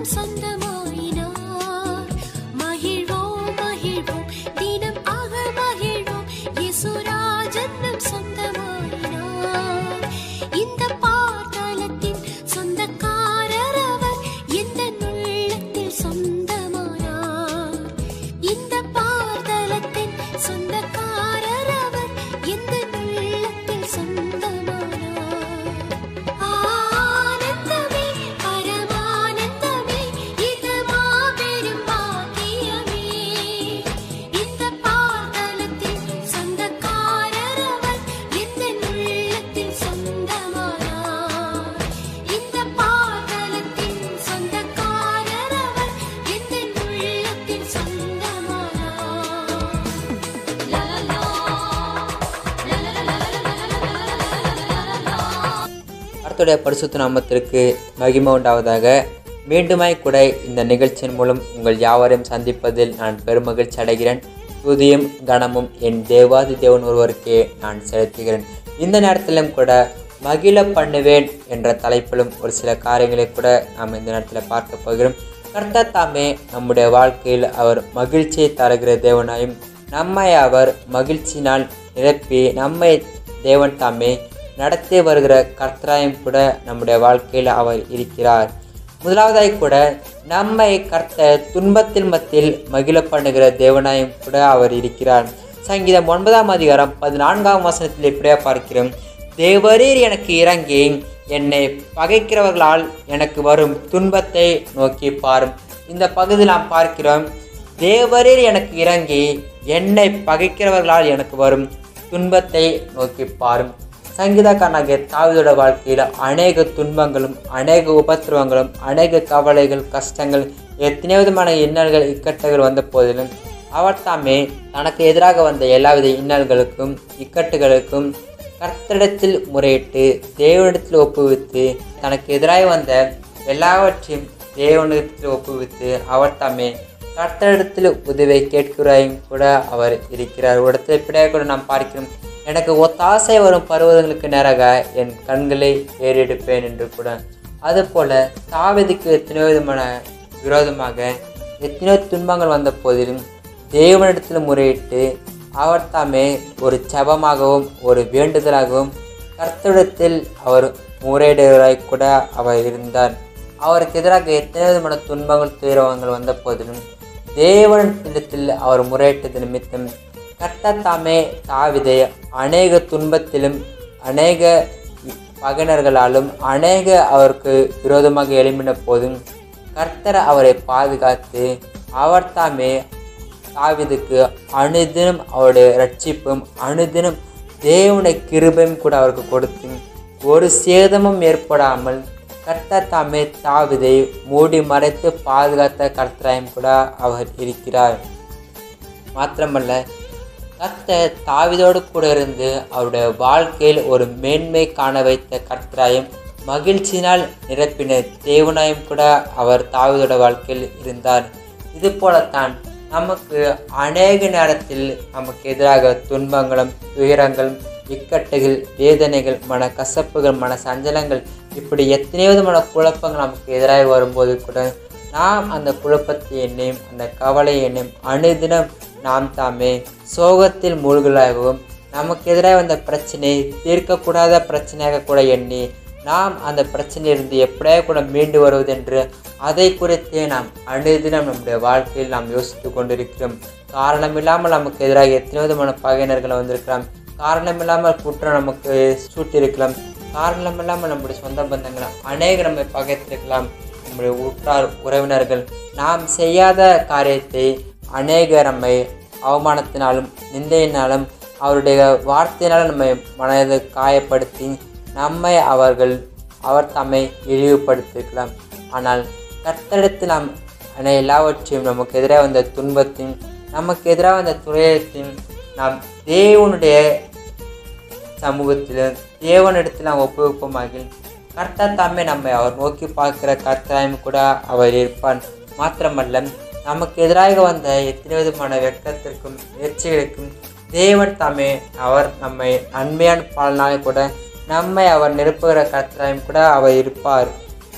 நம் சொந்தமாயினார் மகிழ்வோம் மகிழ்வோம் தினம் ஆக மகிழ்வோம் இயேசுராஜன் நம் சொந்தமாயினார் இந்த பாதாளத்தின் சொந்தக்காரர் அவர் எந்த உள்ளத்தில் சொந்தமானார் இந்த பாதாளத்தின் சொந்தக்காரர் அவர் எந்த உள்ளத்தில் சொந்தமானார் ஆனந்தமே பரமானந்தமே இது மாபெரும் பாக்கியமே இந்த பாதாளத்தில் சொந்தக்காரர் அவர் எந்த உள்ளத்தில் சொந்தமானார் இந்த பாதாளத்தின் சொந்தக்காரர் அவர் எந்த உள்ளத்தில் சொந்தமானார் லா லா லா லா லா கர்த்தருடைய பரிசுத்த நாமத்திற்கு மகிமை உண்டாவதாக மீண்டுமாய் கூட இந்த நிகழ்ச்சியின் மூலம் உங்கள் யாவரையும் சந்திப்பதில் நான் பெருமகிழ்ச்சி அடைகிறேன் துதியும் கனமும் என் தேவாதி தேவன் ஒருவருக்கே நான் செலுத்துகிறேன் இந்த நேரத்திலும் கூட மகிழ பண்ணுவேன் என்ற தலைப்பிலும் ஒரு சில காரியங்களை கூட நாம் இந்த நேரத்தில் பார்க்க போகிறோம் கர்த்தர் தாமே நம்முடைய வாழ்க்கையில் அவர் மகிழ்ச்சியை தருகிற தேவனாயும் நம்மை அவர் மகிழ்ச்சியினால் நிரப்பி நம்மை தேவன் தாமே நடத்தி வருகிற கர்த்தராயும் கூட நம்முடைய வாழ்க்கையில் அவர் இருக்கிறார் முதலாவதாய் கூட நம்மை கர்த்த துன்பத்தில் மத்தியில் மகிழ பண்ணுகிற தேவனாயும் கூட அவர் இருக்கிறார் சங்கீதம் ஒன்பதாம் அதிகாரம் பதினான்காம் வசனத்தில் இப்படியா பார்க்கிறோம் தேவரீர் எனக்கு இறங்கி என்னை பகைக்கிறவர்களால் எனக்கு வரும் துன்பத்தை நோக்கி பாரும் இந்த பகுதியில் நாம் பார்க்கிறோம் தேவரீர் எனக்கு இறங்கி என்னை பகைக்கிறவர்களால் எனக்கு வரும் துன்பத்தை நோக்கி பாரும் சங்கீதக்காரனாகிய தாவிதோட வாழ்க்கையில் அநேக துன்பங்களும் அநேக உபத்திரவங்களும் அநேக கவலைகள் கஷ்டங்கள் எத்தனை விதமான இன்னல்கள் இக்கட்டுகள் வந்த போதிலும் அவர் தாமே தனக்கு எதிராக வந்த எல்லாவித இன்னல்களுக்கும் இக்கட்டுகளுக்கும் கர்த்தரிடத்தில் முறையிட்டு தேவனிடத்தில் ஒப்புவித்து தனக்கு எதிராக வந்த எல்லாவற்றையும் தேவனிடத்தில் ஒப்புவித்து அவர் தாமே கர்த்தரிடத்தில் உதவியை கேட்கிறாயும் கூட அவர் இருக்கிறார் ஒரு இடத்துல இப்படியாக கூட நாம் பார்க்கிறோம் எனக்கு ஒத்தாசை வரும் பருவதங்களுக்கு நேராக என் கண்களை ஏறெடுப்பேன் என்று கூட அதுபோல தாவதிக்கு எத்தனையோ விதமான விரோதமாக எத்தனையோ துன்பங்கள் வந்த போதிலும் தேவனிடத்தில் முறையிட்டு அவர் தாமே ஒரு ஜபமாகவும் ஒரு வேண்டுதலாகவும் கர்த்தரிடத்தில் அவர் முறையிடுவராய் கூட அவர் இருந்தார் அவருக்கு எதிராக எத்தனை விதமான துன்பங்கள் துயரங்கள் வந்த போதிலும் தேவனிடத்தில் அவர் முறையிட்டது நிமித்தம் கர்த்தர் தாமே தாவிதை அநேக துன்பத்திலும் அநேக பகைனர்களாலும் அநேக அவருக்கு விரோதமாக எழும்பின போதும் கர்த்தர் அவரை பாதுகாத்து அவர் தாமே தாவிதுக்கு அனுதினம் அவருடைய ரட்சிப்பும் அனுதினம் தேவனுடைய கிருபையும் கூட அவருக்கு கொடுத்து ஒரு சேதமும் ஏற்படாமல் கர்த்தர் தாமே தாவிதை மூடி மறைத்து பாதுகாத்த கர்த்தராயும் கூட அவர் இருக்கிறார் மாத்திரமல்ல கர்த்தர் தாவிதோடு கூட இருந்து அவருடைய வாழ்க்கையில் ஒரு மேன்மை காண வைத்த கர்த்தராயும் மகிழ்ச்சியினால் நிரப்பின தேவனாயும் கூட அவர் தாவிதோட வாழ்க்கையில் இருந்தார் இது போலத்தான் நமக்கு அநேக நேரத்தில் நமக்கு எதிராக துன்பங்களும் துயரங்களும் இக்கட்டுகள் வேதனைகள் மன கசப்புகள் மன சஞ்சலங்கள் இப்படி எத்தனையோ விதமான குழப்பங்கள் நமக்கு எதிராக வரும்போது கூட நாம் அந்த குழப்பத்தை எண்ணியும் அந்த கவலை எண்ணியும் அனுதினம் நாம் தாமே சோகத்தில் மூழ்கலாகவும் நமக்கு எதிராக வந்த பிரச்சனை தீர்க்கக்கூடாத பிரச்சனையாக கூட எண்ணி நாம் அந்த பிரச்சனையிலிருந்து எப்படியா கூட மீண்டு வருவதென்று அதை குறித்தே நாம் அனுதினம் நம்முடைய வாழ்க்கையில் நாம் யோசித்து கொண்டிருக்கிறோம் காரணமில்லாமல் நமக்கு எதிராக எத்தனை விதமான பகையினர்கள் வந்திருக்கலாம் காரணமில்லாமல் குற்றம் நமக்கு சூட்டியிருக்கலாம் காரணமில்லாமல் நம்முடைய சொந்த பந்தங்கள் அநேக நம்மை பகைத்திருக்கலாம் நம்முடைய உற்றார் உறவினர்கள் நாம் செய்யாத காரியத்தை அநேக நம்மை அவமானத்தினாலும் நிந்தையினாலும் அவருடைய வார்த்தையினாலும் நம்மை மனதை காயப்படுத்தி நம்மை அவர்கள் அவர் தம்மை இழிவுபடுத்தியிருக்கலாம் ஆனால் கர்த்தரிடத்தில் நாம் அனை எல்லாவற்றையும் நமக்கு எதிராக வந்த துன்பத்தையும் நமக்கு எதிராக வந்த துயரத்தையும் நாம் தேவனுடைய சமூகத்தில் தேவனிடத்தில் நாம் ஒப்புவிப்போமாக கர்த்தர் தாமே நம்மை அவர் நோக்கி பார்க்கிற கர்த்தராயும் கூட அவர் இருப்பான் மாத்திரமல்ல நமக்கு எதிராக வந்த எத்தனை விதமான வெட்கத்திற்கும் எச்சைகளுக்கும் தேவன் தாமே அவர் நம்மை நன்மையான பலனாக கூட நம்மை அவர் நிரப்புகிற கர்த்தராயும் கூட அவர் இருப்பார்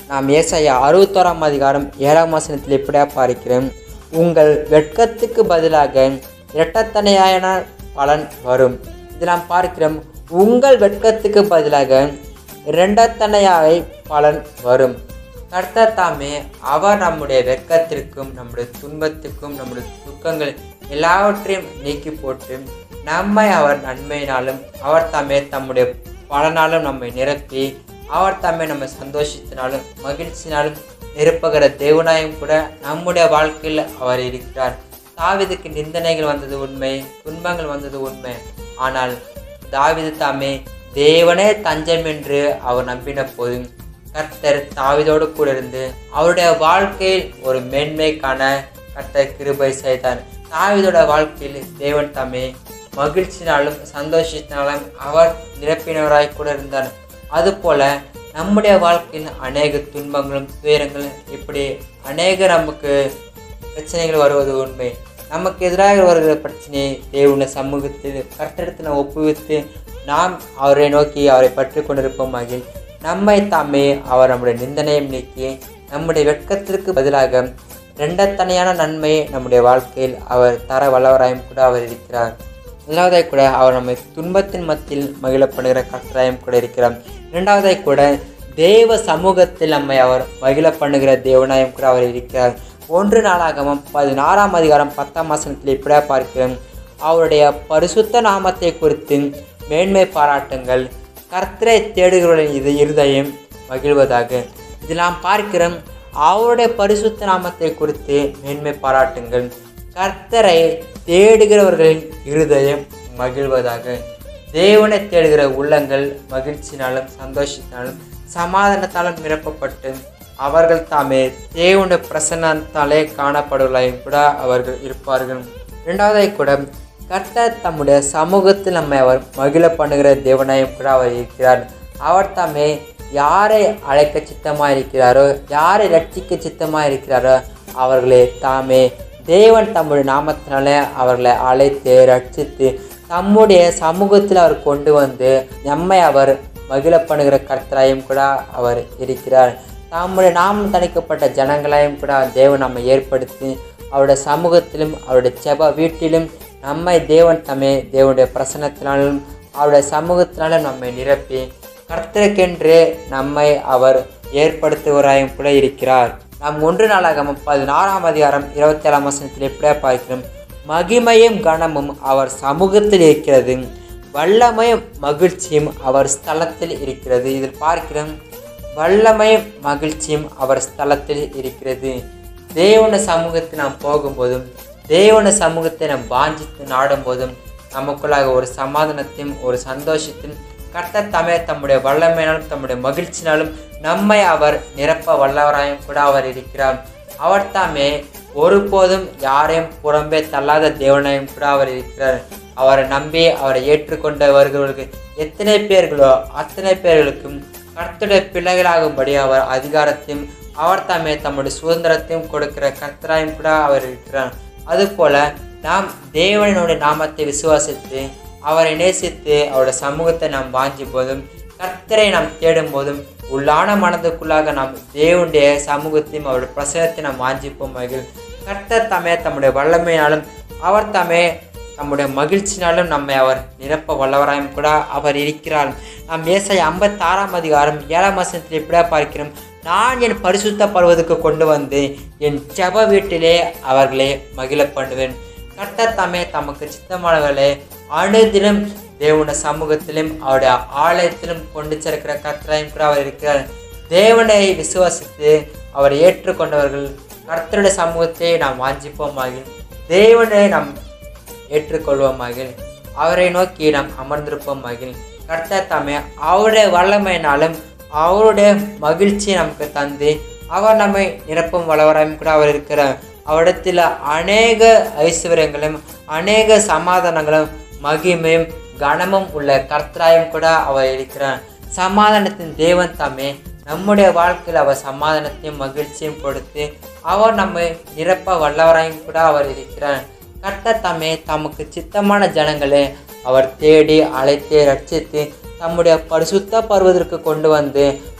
நாம் ஏசாயா அறுபத்தோராம் அதிகாரம் ஏழாம் வசனத்தில் இப்படியா பார்க்கிறோம் உங்கள் வெட்கத்துக்கு பதிலாக இரட்டத்தனையான பலன் வரும் இது நாம் பார்க்கிறோம் உங்கள் வெட்கத்துக்கு பதிலாக இரண்டத்தனையாய் பலன் வரும் கர்த்தர் தாமே அவர் நம்முடைய வெட்கத்திற்கும் நம்முடைய துன்பத்துக்கும் நம்முடைய துக்கங்கள் எல்லாவற்றையும் நீக்கி போட்டு நம்மை அவர் நன்மையினாலும் அவர் தாமே தம்முடைய பலனாலும் நம்மை நிரப்பி அவர் தாமே நம்மை சந்தோஷத்தினாலும் மகிழ்ச்சினாலும் நிரப்புகிற தேவனாயும் கூட நம்முடைய வாழ்க்கையில் அவர் இருக்கிறார் தாவிதுக்கு நிந்தனைகள் வந்தது உண்மை துன்பங்கள் வந்தது உண்மை ஆனால் தாவிது தாமே தேவனே தஞ்சம் என்று அவர் நம்பின போது கர்த்தர் தாவிதோடு கூட இருந்து அவருடைய வாழ்க்கையில் ஒரு மேன்மை காண கர்த்தர் கிருபை செய்தார் தாவிதோட வாழ்க்கையில் தேவன் தாமே மகிழ்ச்சினாலும் சந்தோஷத்தினாலும் அவர் நிரப்பினவராய் கூட இருந்தார் அதுபோல நம்முடைய வாழ்க்கையில் அநேக துன்பங்களும் துயரங்களும் இப்படி அநேக நமக்கு பிரச்சனைகள் வருவது உண்மை நமக்கு எதிராக வருகிற பிரச்சனையை தேவன சமூகத்தில் கர்த்தரிடத்தில் நாம் ஒப்புவித்து நாம் அவரை நோக்கி அவரை பற்றி கொண்டிருப்போமாக நம்மை தாமே அவர் நம்முடைய நிந்தனையும் நீக்கி நம்முடைய வெட்கத்திற்கு பதிலாக ரெண்டத்தனையான நன்மையை நம்முடைய வாழ்க்கையில் அவர் தர வல்லவராயும் கூட அவர் இருக்கிறார் முதலாவதாய் கூட அவர் நம்மை துன்பத்தின் மத்தியில் மகிழ பண்ணுகிற கர்த்தராயும் கூட இருக்கிறார் இரண்டாவதாய் கூட தேவ சமூகத்தில் நம்மை அவர் மகிழ பண்ணுகிற தேவனாயும் கூட அவர் இருக்கிறார் ஒன்று நாளாகமம் பதினாறாம் அதிகாரம் பத்தாம் வசனத்தில் இப்படியா பார்க்கிறோம் அவருடைய பரிசுத்த நாமத்தை குறித்து மேன்மை பாராட்டுங்கள் கர்த்தரை தேடுகிறவர்களின் இது இருதயம் மகிழ்வதாக இதில் நாம் பார்க்கிறோம் அவருடைய பரிசுத்த நாமத்தை குறித்து மேன்மை பாராட்டுங்கள் கர்த்தரை தேடுகிறவர்களின் இருதயம் மகிழ்வதாக தேவனை தேடுகிற உள்ளங்கள் மகிழ்ச்சினாலும் சந்தோஷத்தினாலும் சமாதானத்தாலும் நிரப்பப்பட்டு அவர்கள் தாமே தேவனுடைய பிரசன்னத்தாலே காணப்படுவதையும் கூட அவர்கள் இருப்பார்கள் இரண்டாவதாய் கூட கர்த்தர் தம்முடைய சமூகத்தில் நம்மை அவர் மகிழ பண்ணுகிற தேவனாயும் கூட அவர் இருக்கிறார் அவர் தாமே யாரை அழைக்க சித்தமாக இருக்கிறாரோ யாரை ரட்சிக்க சித்தமாக இருக்கிறாரோ அவர்களே தாமே தேவன் தம்முடைய நாமத்தினாலே அவர்களை அழைத்து ரட்சித்து தம்முடைய சமூகத்தில் அவர் கொண்டு வந்து நம்மை அவர் மகிழ பண்ணுகிற கர்த்தராயும் கூட அவர் இருக்கிறார் தம்முடைய நாமம் தணிக்கப்பட்ட ஜனங்களையும் கூட தேவன் நம்மை ஏற்படுத்தி அவருடைய சமூகத்திலும் அவருடைய செப வீட்டிலும் நம்மை தேவன் தம்மை தேவனுடைய பிரசன்னத்தினாலும் அவருடைய சமூகத்தினாலும் நம்மை நிரப்பி கர்த்தருக்கென்று நம்மை அவர் ஏற்படுத்துவராயும் கூட இருக்கிறார் நாம் ஒன்று நாளாகமம் பதினாறாம் அதிகாரம் இருபத்தி ஏழாம் வசனத்தில் எப்படியா பார்க்கிறோம் மகிமையும் கனமும் அவர் சமூகத்தில் இருக்கிறது வல்லமையும் மகிழ்ச்சியும் அவர் ஸ்தலத்தில் இருக்கிறது இதில் பார்க்கிறோம் வல்லமையும் மகிழ்ச்சியும் அவர் ஸ்தலத்தில் இருக்கிறது தேவன சமூகத்தை நாம் போகும்போதும் தேவன சமூகத்தை நாம் வாஞ்சித்து நாடும் போதும் நமக்குள்ளாக ஒரு சமாதானத்தையும் ஒரு சந்தோஷத்தையும் கர்த்தர் தமே தம்முடைய வல்லமையினாலும் தம்முடைய மகிழ்ச்சினாலும் நம்மை அவர் நிரப்ப வல்லவராயும் கூட அவர் இருக்கிறார் அவர் தாமே ஒருபோதும் யாரையும் புறம்பே தள்ளாத தேவனாயும் கூட அவர் இருக்கிறார் அவரை நம்பி அவரை ஏற்றுக்கொண்ட வருகிறவர்களுக்கு எத்தனை பேர்களோ அத்தனை பேர்களுக்கும் கர்த்தருடைய பிள்ளைகளாகும்படி அவர் அதிகாரத்தையும் அவர் தாமே தம்முடைய சுதந்திரத்தையும் கொடுக்கிற கர்த்தராயும் கூட அவர் இருக்கிறார் அதுபோல நாம் தேவனுடைய நாமத்தை விசுவாசித்து அவரை நேசித்து அவருடைய சமூகத்தை நாம் வாஞ்சி போதும் கர்த்தரை நாம் தேடும் போதும் உள்ளான மனதுக்குள்ளாக நாம் தேவனுடைய சமூகத்தையும் அவருடைய பிரசனத்தை நாம் வாஞ்சிப்போம் மகிழ் கர்த்தர் தாமே தம்முடைய வல்லமையினாலும் அவர் தாமே நம்முடைய மகிழ்ச்சினாலும் நம்மை அவர் நிரப்ப வல்லவராயும் கூட அவர் இருக்கிறார் நாம் ஏசாய் ஐம்பத்தாறாம் அதிகாரம் ஏழாம் வசனத்தில் எப்படியா பார்க்கிறோம் நான் என் பரிசுத்த பருவத்துக்கு கொண்டு வந்து என் ஜெப வீட்டிலே அவர்களை மகிழ பண்ணுவேன் கர்த்தர் தாமே தமக்கு சித்தமானவர்களே அனுதினம் தேவன சமூகத்திலும் அவருடைய ஆலயத்திலும் கொண்டு சேர்க்கிற கர்த்தராயும் கூட அவர் இருக்கிறார் தேவனை விசுவாசித்து அவரை ஏற்றுக்கொண்டவர்கள் கர்த்தருடைய சமூகத்தை நாம் வாஞ்சிப்போமாக தேவனை நாம் ஏற்றுக்கொள்வோமாக அவரை நோக்கி நாம் அமர்ந்திருப்போமாக கர்த்தர் தாமே அவருடைய வல்லமையினாலும் அவருடைய மகிழ்ச்சியை நமக்கு தந்து அவர் நம்மை நிரப்பும் வளவராயும் கூட அவர் இருக்கிறார் அவரிடத்தில் அநேக ஐஸ்வர்யங்களும் அநேக சமாதானங்களும் மகிமையும் கனமும் உள்ள கர்த்தராயும் கூட அவர் இருக்கிறார் சமாதானத்தின் தேவன் தாமே நம்முடைய வாழ்க்கையில் அவர் சமாதானத்தையும் மகிழ்ச்சியும் கொடுத்து அவர் நம்மை நிரப்ப வல்லவராயும் கூட அவர் இருக்கிறார் கர்த்தர் தாமே தமக்கு சித்தமான ஜனங்களை அவர் தேடி அழைத்து ரட்சித்து தம்முடைய பரிசுத்த பருவதற்கு கொண்டு வந்து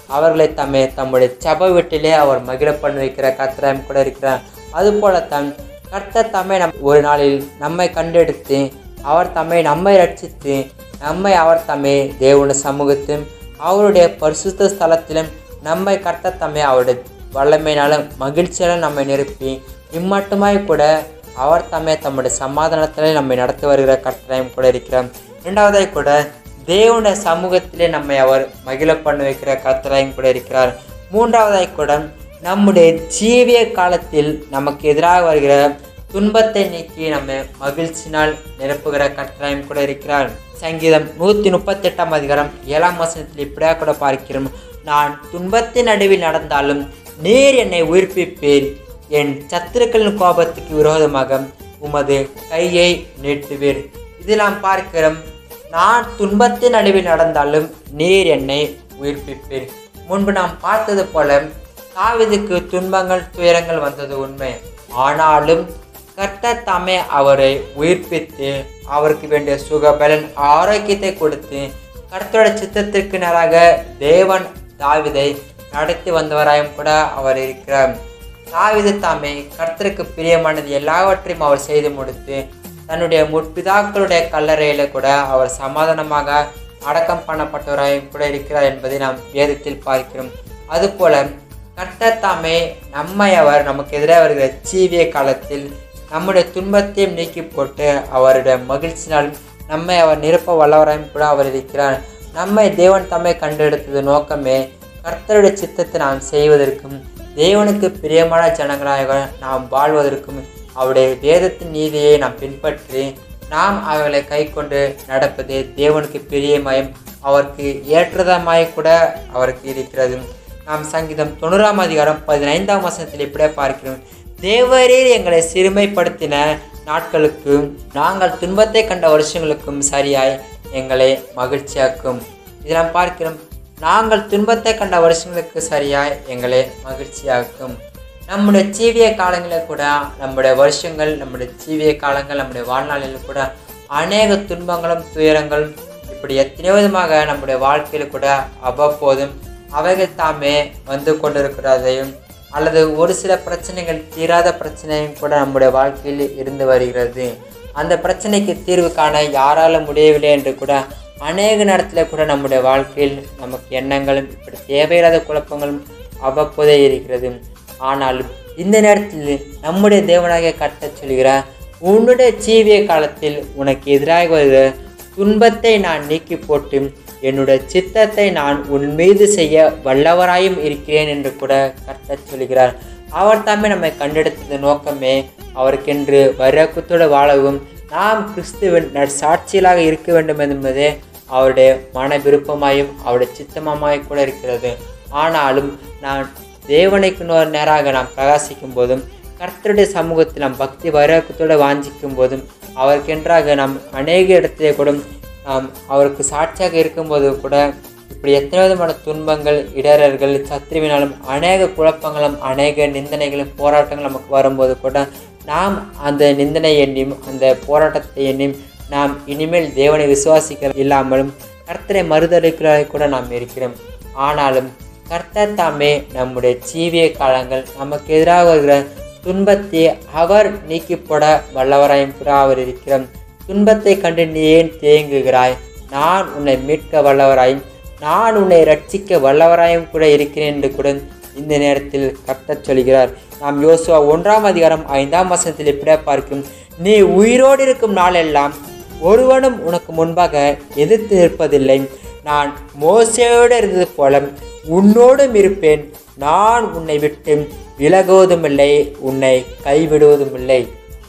அவர்களை தம்மை தம்முடைய சபை வீட்டிலே அவர் மகிழ பண்ண வைக்கிற கத்திராயம் கூட இருக்கிறார் அதுபோலத்தான் கர்த்தர் தம்மை நம் ஒரு நாளில் நம்மை கண்டெடுத்து அவர் தம்மை நம்மை ரட்சித்து நம்மை அவர் தம்மை தேவனுடைய சமூகத்திலும் அவருடைய பரிசுத்த ஸ்தலத்திலும் நம்மை கர்த்தர் தம்மை அவருடைய வல்லமையினால மகிழ்ச்சியால நம்மை நிரப்பி இம்மட்டுமாய் கூட அவர் தம்மை தம்முடைய சமாதானத்திலே நம்மை நடத்தி வருகிற கர்த்தராயும் கூட இருக்கிறார் இரண்டாவதாய் கூட தேவனுடைய சமூகத்திலே நம்மை அவர் மகிழ பண்ண வைக்கிற கர்த்தராயும் கூட இருக்கிறார் மூன்றாவதாய் கூட நம்முடைய ஜீவிய காலத்தில் நமக்கு எதிராக வருகிற துன்பத்தை நீக்கி நம்ம மகிழ்ச்சினால் நிரப்புகிற கட்டாயம் கூட இருக்கிறார் சங்கீதம் நூற்றி முப்பத்தெட்டாம் அதிகாரம் ஏழாம் வசனத்தில் இப்படியா கூட பார்க்கிறோம் நான் துன்பத்தின் நடுவில் நடந்தாலும் நீர் என்னை உயிர்ப்பிப்பீர் என் சத்துருக்களின் கோபத்துக்கு விரோதமாக உமது கையை நீட்டுவீர் இதில் நாம் பார்க்கிறோம் நான் துன்பத்தின் நடுவில் நடந்தாலும் நீர் என்னை உயிர்ப்பிப்பீர் முன்பு நாம் பார்த்தது போல தாவீதுக்கு துன்பங்கள் துயரங்கள் வந்தது உண்மை ஆனாலும் கர்த்தர் தாமே அவரை உயிர்ப்பித்து அவருக்கு வேண்டிய சுகபலன் ஆரோக்கியத்தை கொடுத்து கர்த்தரோட சித்தத்திற்கு நேராக தேவன் தாவிதை நடத்தி வந்தவராயும் கூட அவர் இருக்கிறார் தாவிது தாமே கர்த்தருக்கு பிரியமானது எல்லாவற்றையும் அவர் செய்து முடித்து தன்னுடைய முற்பிதாக்களுடைய கல்லறையில கூட அவர் சமாதானமாக அடக்கம் பண்ணப்பட்டவராயும் கூட இருக்கிறார் என்பதை நாம் வேதத்தில் பார்க்கிறோம் அதுபோல கர்த்தர் தாமே நம்மை அவர் நமக்கு எதிராக வருகிற ஜீவிய காலத்தில் நம்முடைய துன்பத்தையும் நீக்கி போட்டு அவருடைய மகிழ்ச்சினால் நம்மை அவர் நிரப்ப வல்லவராயும் கூட அவர் இருக்கிறார் நம்மை தேவன் தம்மை கண்டெடுத்தது நோக்கமே கர்த்தருடைய சித்தத்தை நாம் செய்வதற்கும் தேவனுக்கு பிரியமான ஜனங்களாக நாம் வாழ்வதற்கும் அவருடைய வேதத்தின் நீதியை நாம் பின்பற்றி நாம் அவர்களை கை கொண்டு நடப்பது தேவனுக்கு பிரியமாயும் அவருக்கு ஏற்றதமாய் கூட அவருக்கு இருக்கிறது நாம் சங்கீதம் தொண்ணூறாம் அதிகாரம் பதினைந்தாம் வசனத்தில் இப்படியே பார்க்கிறோம் தேவரீர் எங்களை சிறுமைப்படுத்தின நாட்களுக்கும் நாங்கள் துன்பத்தை கண்ட வருஷங்களுக்கும் சரியாய் எங்களை மகிழ்ச்சியாக்கும் இதில் நாம் பார்க்கிறோம் நாங்கள் துன்பத்தை கண்ட வருஷங்களுக்கு சரியாய் எங்களை மகிழ்ச்சியாக்கும் நம்முடைய ஜீவிய காலங்களில் கூட நம்முடைய வருஷங்கள் நம்முடைய ஜீவிய காலங்கள் நம்முடைய வாழ்நாளில் கூட அநேக துன்பங்களும் துயரங்களும் இப்படி எத்தனையோ விதமாக நம்முடைய வாழ்க்கையில் கூட அவ்வப்போதும் அவைகள் தாமே வந்து கொண்டிருக்கிறதையும் அல்லது ஒரு சில பிரச்சனைகள் தீராத பிரச்சனையும் கூட நம்முடைய வாழ்க்கையில் இருந்து வருகிறது அந்த பிரச்சனைக்கு தீர்வு காண யாரால முடியவில்லை என்று கூட அநேக நேரத்தில் கூட நம்முடைய வாழ்க்கையில் நமக்கு எண்ணங்களும் இப்படி தேவையில்லாத குழப்பங்களும் அவ்வப்போதே இருக்கிறது ஆனாலும் இந்த நேரத்தில் நம்முடைய தேவனாக கட்டச் சொல்கிறார் உன்னுடைய ஜீவிய காலத்தில் உனக்கு எதிராக வருகிற துன்பத்தை நான் நீக்கி போட்டு என்னுடைய சித்தத்தை நான் உன் மீது செய்ய வல்லவராயும் இருக்கிறேன் என்று கூட கர்த்தர் சொல்கிறார் அவர் தாமே நம்மை கண்டெடுத்தது நோக்கமே அவருக்கென்று வரக்குத்தோடு வாழவும் நாம் கிறிஸ்துவின் நற்சாட்சியலாக இருக்க வேண்டும் என்பதே அவருடைய மன விருப்பமாயும் அவருடைய சித்தமாயும் கூட இருக்கிறது ஆனாலும் நான் தேவனைக்கு நோ- நேராக நாம் பிரகாசிக்கும் போதும் கர்த்தருடைய சமூகத்தில் நாம் பக்தி வைராக்கத்தோடு வாஞ்சிக்கும் போதும் அவருக்கென்றாக நாம் அநேக இடத்திலே கூட நாம் அவருக்கு சாட்சியாக இருக்கும்போது கூட இப்படி எத்தனை விதமான துன்பங்கள் இடரல்கள் சத்ருவினாலும் அநேக குழப்பங்களும் அநேக நிந்தனைகளும் போராட்டங்களும் நமக்கு வரும்போது கூட நாம் அந்த நிந்தனை எண்ணியும் அந்த போராட்டத்தை எண்ணியும் நாம் இனிமேல் தேவனை விசுவாசிக்க இல்லாமலும் கர்த்தரை மறுதளிக்கிறாய் கூட நாம் இருக்கிறோம் ஆனாலும் கர்த்தர் தாமே நம்முடைய ஜீவிய காலங்கள் நமக்கு எதிராக வருகிற துன்பத்தை அவர் நீக்கி போட வல்லவராயும் கூட அவர் இருக்கிறார் துன்பத்தை கண்டு நீ ஏன் தேங்குகிறாய் நான் உன்னை மீட்க வல்லவராயும் நான் உன்னை ரட்சிக்க வல்லவராயும் கூட இருக்கிறேன் என்று கூட இந்த நேரத்தில் கர்த்தர் சொல்கிறார் நாம் யோசுவா ஒன்றாம் அதிகாரம் ஐந்தாம் வசனத்தில் இப்படியே பார்க்கும் நீ உயிரோடு இருக்கும் நாளெல்லாம் ஒருவனும் உனக்கு முன்பாக எதிர்த்து நிற்பதில்லை நான் மோசையோடு இருந்தது போல உன்னோடும் இருப்பேன் நான் உன்னை விட்டு விலகுவதும் இல்லை உன்னை கைவிடுவதும் இல்லை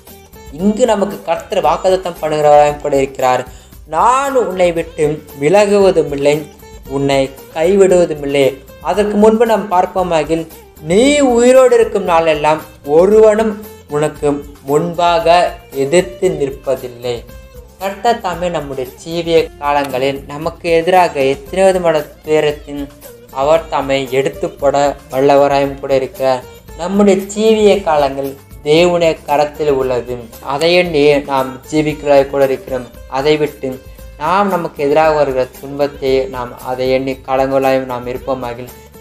இங்கு நமக்கு கர்த்தர் வாக்குத்தத்தம் பண்ணுகிறவராயும் கூட இருக்கிறார் நான் உன்னை விட்டு விலகுவதும் இல்லை உன்னை கைவிடுவதும் இல்லை அதற்கு முன்பு நாம் பார்ப்போமாகில் நீ உயிரோடு இருக்கும் நாளெல்லாம் ஒருவனும் உனக்கு முன்பாக எதிர்த்து நிற்பதில்லை கர்த்தர் தாமே நம்முடைய ஜீவிய காலங்களில் நமக்கு எதிராக எத்தனை விதமான துயரத்தின் அவர் தாமே எடுத்து போட வல்லவராயும் கூட இருக்கிறார் நம்முடைய ஜீவிய காலங்கள் தேவனுடைய கரத்தில் உள்ளது அதை எண்ணி நாம் ஜீவிக்கலாய் கூட இருக்கிறோம் அதை விட்டு நாம் நமக்கு எதிராக வருகிற துன்பத்தை நாம் அதை எண்ணி கலங்களாயும் நாம் இருப்போமாகில்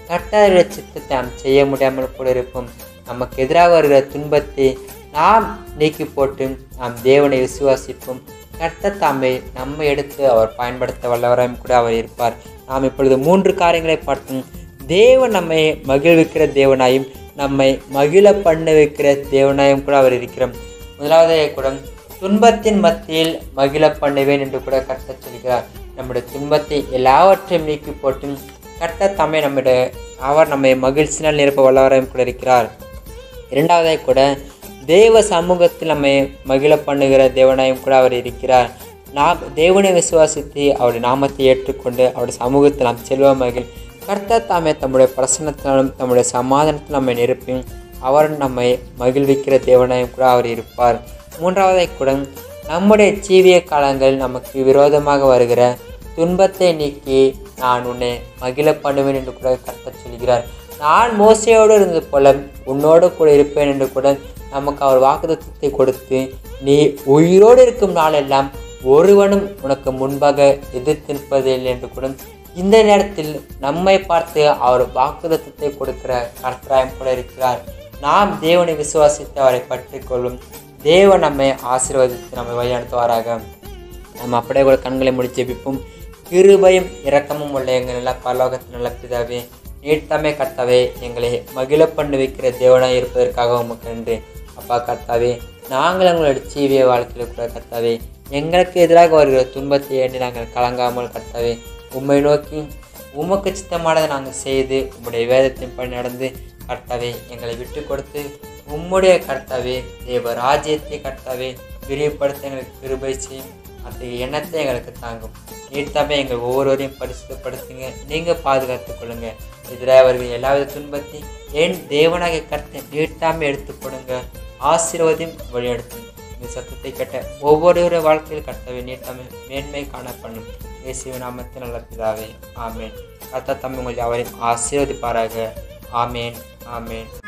கர்த்தருடைய சித்தத்தை நாம் செய்ய முடியாமல் கூட இருப்போம் நமக்கு எதிராக வருகிற துன்பத்தை நாம் நீக்கி போட்டு நாம் தேவனை விசுவாசிப்போம் கர்த்தர் தாமே நம்மை எடுத்து அவர் பயன்படுத்த வல்லவராயும் கூட அவர் இருப்பார் நாம் இப்பொழுது மூன்று காரியங்களை பார்த்தோம் தேவன் நம்மை மகிழ்விக்கிற தேவனாயும் நம்மை மகிழ பண்ண வைக்கிற தேவனாயும் கூட அவர் இருக்கிறோம் முதலாவதே கூட துன்பத்தின் மத்தியில் மகிழ பண்ணுவேன் என்று கூட கர்த்தர் சொல்கிறார் நம்முடைய துன்பத்தை எல்லாவற்றையும் நீக்கி போட்டும் கர்த்தர் தம்மை நம்முடைய அவர் நம்மை மகிழ்ச்சினால் நிரப்ப வல்லவராயும் கூட இருக்கிறார் இரண்டாவதாய் கூட தேவ சமூகத்தில் நம்மை மகிழ பண்ணுகிற தேவனாயும் கூட அவர் இருக்கிறார் நாம் தேவனை விசுவாசித்து அவருடைய நாமத்தை ஏற்றுக்கொண்டு அவருடைய சமூகத்தில் நாம் செல்வ மகிழ் கர்த்தர் தாமே தம்முடைய பிரசன்னத்தினாலும் தம்முடைய சமாதானத்தில் நம்மை நிரப்பி அவர் நம்மை மகிழ்விக்கிற தேவனாயும் கூட அவர் இருப்பார் மூன்றாவதாய் கூட நம்முடைய ஜீவிய காலங்கள் நமக்கு விரோதமாக வருகிற துன்பத்தை நீக்கி நான் உன்னை மகிழ பண்ணுவேன் என்று கூட கர்த்தர் சொல்கிறார் நான் மோசையோடு இருந்தது போல உன்னோடு கூட இருப்பேன் என்று கூட நமக்கு அவர் வாக்குத்தத்தை கொடுத்து நீ உயிரோடு இருக்கும் நாளெல்லாம் ஒருவனும் உனக்கு முன்பாக எதிர்த்து நிற்பதில்லை என்று கூட இந்த நேரத்தில் நம்மை பார்த்து அவர் வாக்குத்தத்தை கொடுக்கிற கர்த்தராயம் கூட இருக்கிறார் நாம் தேவனை விசுவாசித்து அவரை பற்றிக்கொள்ளும் தேவன் நம்மை ஆசீர்வதித்து நம்மை வழிநடத்துவாராக நம்ம அப்படியே கூட கண்களை மூடி ஜெபிப்போம் கிருபையும் இரக்கமும் உள்ள எங்கள் நல்ல பரலோகத்தின் நல்ல பிதாவே நீட்டமே கர்த்தாவே எங்களை மகிழ பண்ணி வைக்கிற தேவனாய் இருப்பதற்காக உமக்கு நன்றி அப்பா கர்த்தாவே நாங்கள் எங்களுடைய ஜீவிய வாழ்க்கையில் கூட கர்த்தாவே எங்களுக்கு எதிராக வருகிற துன்பத்தை எண்ணி நாங்கள் கலங்காமல் கர்த்தாவே உம்மை நோக்கி உமக்கு சித்தமானதை நாங்கள் செய்து உம்முடைய வேதத்தின் படி நடந்து கர்த்தாவே எங்களை விட்டு கொடுத்து உம்முடைய கர்த்தாவே தேவ ராஜ்யத்தை கர்த்தாவே விரிவுபடுத்த எங்களுக்கு கிருபை செய்யும் அத்தகைய எண்ணத்தை எங்களுக்கு தாங்கும் நீட்டாமே எங்கள் ஒவ்வொருவரையும் பரிசுத்தப்படுத்துங்க நீங்கள் பாதுகாத்துக் கொள்ளுங்க எதிராக வருகிற எல்லாவித துன்பத்தையும் என் தேவனாகிய கருத்தை நீட்டாமே எடுத்துக் கொடுங்க ஆசீர்வதியும் வழிநடத்தும் இந்த சத்தத்தை கேட்ட ஒவ்வொருவருடைய வாழ்க்கையில் கர்த்தாவே நீட்டாமே மேன்மை காணப்படும் இயேசுவின் நாமத்தில் நல்ல பிதாவே ஆமேன் கர்த்தா தம்பி உங்கள் யாவரையும் ஆசீர்வதிப்பாராக ஆமேன் ஆமேன்